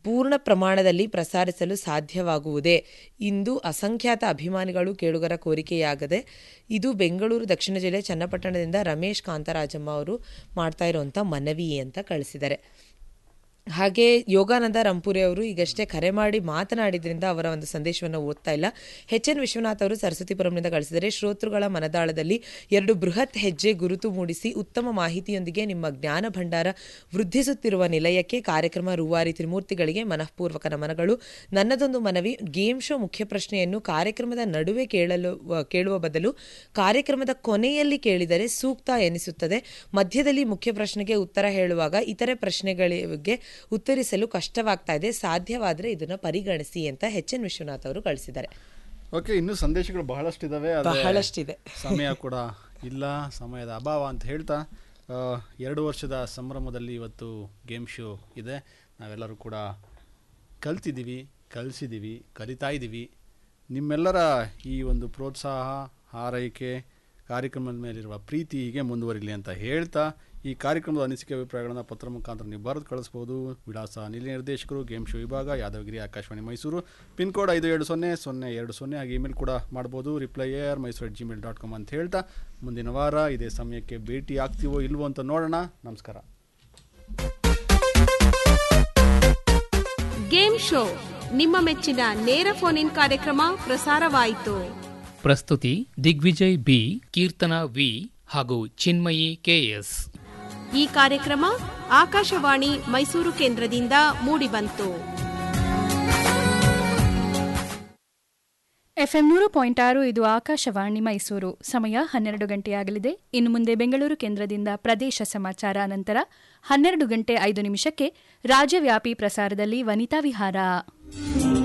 ಪೂರ್ಣ ಪ್ರಮಾಣದಲ್ಲಿ ಪ್ರಸಾರಿಸಲು ಸಾಧ್ಯವಾಗುವುದೇ ಇಂದು ಅಸಂಖ್ಯಾತ ಅಭಿಮಾನಿಗಳು ಕೇಳುಗರ ಕೋರಿಕೆಯಾಗದೆ ಇದು ಬೆಂಗಳೂರು ದಕ್ಷಿಣ ಜಿಲ್ಲೆ ಚನ್ನಪಟ್ಟಣದಿಂದ ರಮೇಶ್ ಕಾಂತರಾಜಮ್ಮ ಅವರು ಮಾಡ್ತಾ ಇರುವಂಥ ಮನವಿ ಅಂತ ಕಳಿಸಿದ್ದಾರೆ ಹಾಗೆ ಯೋಗಾನಂದ ರಂಪುರಿ ಅವರು ಈಗಷ್ಟೇ ಕರೆ ಮಾಡಿ ಮಾತನಾಡಿದ್ರಿಂದ ಅವರ ಒಂದು ಸಂದೇಶವನ್ನು ಓದ್ತಾ ಇಲ್ಲ ಎಚ್ ಎನ್ ವಿಶ್ವನಾಥ್ ಅವರು ಸರಸ್ವತಿಪುರಂನಿಂದ ಕಳಿಸಿದರೆ ಶ್ರೋತೃಗಳ ಮನದಾಳದಲ್ಲಿ ಎರಡು ಬೃಹತ್ ಹೆಜ್ಜೆ ಗುರುತು ಮೂಡಿಸಿ ಉತ್ತಮ ಮಾಹಿತಿಯೊಂದಿಗೆ ನಿಮ್ಮ ಜ್ಞಾನ ಭಂಡಾರ ವೃದ್ಧಿಸುತ್ತಿರುವ ನಿಲಯಕ್ಕೆ ಕಾರ್ಯಕ್ರಮ ರೂವಾರಿ ತ್ರಿಮೂರ್ತಿಗಳಿಗೆ ಮನಃಪೂರ್ವಕ ನಮನಗಳು ನನ್ನದೊಂದು ಮನವಿ ಗೇಮ್ ಶೋ ಮುಖ್ಯ ಪ್ರಶ್ನೆಯನ್ನು ಕಾರ್ಯಕ್ರಮದ ನಡುವೆ ಕೇಳಲು ಕೇಳುವ ಬದಲು ಕಾರ್ಯಕ್ರಮದ ಕೊನೆಯಲ್ಲಿ ಕೇಳಿದರೆ ಸೂಕ್ತ ಎನಿಸುತ್ತದೆ ಮಧ್ಯದಲ್ಲಿ ಮುಖ್ಯ ಪ್ರಶ್ನೆಗೆ ಉತ್ತರ ಹೇಳುವಾಗ ಇತರೆ ಪ್ರಶ್ನೆಗಳಿಗೆ ಉತ್ತರಿಸಲು ಕಷ್ಟವಾಗ್ತಾ ಇದೆ ಸಾಧ್ಯವಾದರೆ ಇದನ್ನು ಪರಿಗಣಿಸಿ ಅಂತ ಎಚ್ ಎನ್ ವಿಶ್ವನಾಥ್ ಅವರು ಕಳಿಸಿದ್ದಾರೆ ಓಕೆ ಇನ್ನೂ ಸಂದೇಶಗಳು ಬಹಳಷ್ಟಿದಾವೆ ಆದ್ರೆ ಬಹಳಷ್ಟಿದೆ. ಸಮಯ ಕೂಡ ಇಲ್ಲ ಸಮಯದ ಅಭಾವ ಅಂತ ಹೇಳ್ತಾ ಆ, ಎರಡು ವರ್ಷದ ಸಂಭ್ರಮದಲ್ಲಿ ಇವತ್ತು ಗೇಮ್ ಶೋ ಇದೆ ನಾವೆಲ್ಲರೂ ಕೂಡ ಕಲ್ತಿದ್ದೀವಿ ಕಲಿಸಿದ್ದೀವಿ ಕಲಿತಾ ಇದ್ದೀವಿ ನಿಮ್ಮೆಲ್ಲರ ಈ ಒಂದು ಪ್ರೋತ್ಸಾಹ ಹಾರೈಕೆ ಕಾರ್ಯಕ್ರಮದ ಮೇಲಿರುವ ಪ್ರೀತಿ ಹೀಗೆ ಮುಂದುವರಿಲಿ ಅಂತ ಹೇಳ್ತಾ ಈ ಕಾರ್ಯಕ್ರಮದ ಅನಿಸಿಕೆ ಅಭಿಪ್ರಾಯಗಳನ್ನು ಪತ್ರ ಮುಖಾಂತರ ನೀವು ಬರೆದು ಕಳಿಸ್ಬೋದು ವಿಳಾಸ ನಿಲಯ ನಿರ್ದೇಶಕರು ಗೇಮ್ ಶೋ ವಿಭಾಗ ಯಾದವಗಿರಿ ಆಕಾಶವಾಣಿ ಮೈಸೂರು ಪಿನ್ ಕೋಡ್ ಐದು ಏಳು ಸೊನ್ನೆ ಸೊನ್ನೆ ಎರಡು ಸೊನ್ನೆ ಹಾಗೆ ಇಮೇಲ್ ಕೂಡ ಮಾಡ್ಬೋದು reply air Mysuru at Gmail dot com ಅಂತ ಹೇಳ್ತಾ ಮುಂದಿನ ವಾರ ಇದೇ ಸಮಯಕ್ಕೆ ಭೇಟಿ ಆಗ್ತೀವೋ ಇಲ್ವೋ ಅಂತ ನೋಡೋಣ ನಮಸ್ಕಾರ ಗೇಮ್ ಶೋ ನಿಮ್ಮ ಮೆಚ್ಚಿನ ನೇರ ಫೋನ್ ಇನ್ ಕಾರ್ಯಕ್ರಮ ಪ್ರಸಾರವಾಯಿತು ಪ್ರಸ್ತುತಿ ದಿಗ್ವಿಜಯ್ ಬಿ ಕೀರ್ತನ ವಿ ಹಾಗೂ ಚಿನ್ಮಯಿ ಕೆಎಸ್ ಈ ಕಾರ್ಯಕ್ರಮ ಆಕಾಶವಾಣಿ ಮೈಸೂರು ಕೇಂದ್ರದಿಂದ ಮೂಡಿಬಂತು ಎಫ್ಎಂ ನೂರು ಪಾಯಿಂಟ್ ಆರು ಇದು ಆಕಾಶವಾಣಿ ಮೈಸೂರು ಸಮಯ ಹನ್ನೆರಡು ಗಂಟೆಯಾಗಲಿದೆ ಇನ್ನು ಮುಂದೆ ಬೆಂಗಳೂರು ಕೇಂದ್ರದಿಂದ ಪ್ರದೇಶ ಸಮಾಚಾರ ನಂತರ ಹನ್ನೆರಡು ಗಂಟೆ ಐದು ನಿಮಿಷಕ್ಕೆ ರಾಜ್ಯವ್ಯಾಪಿ ಪ್ರಸಾರದಲ್ಲಿ ವನಿತಾ ವಿಹಾರ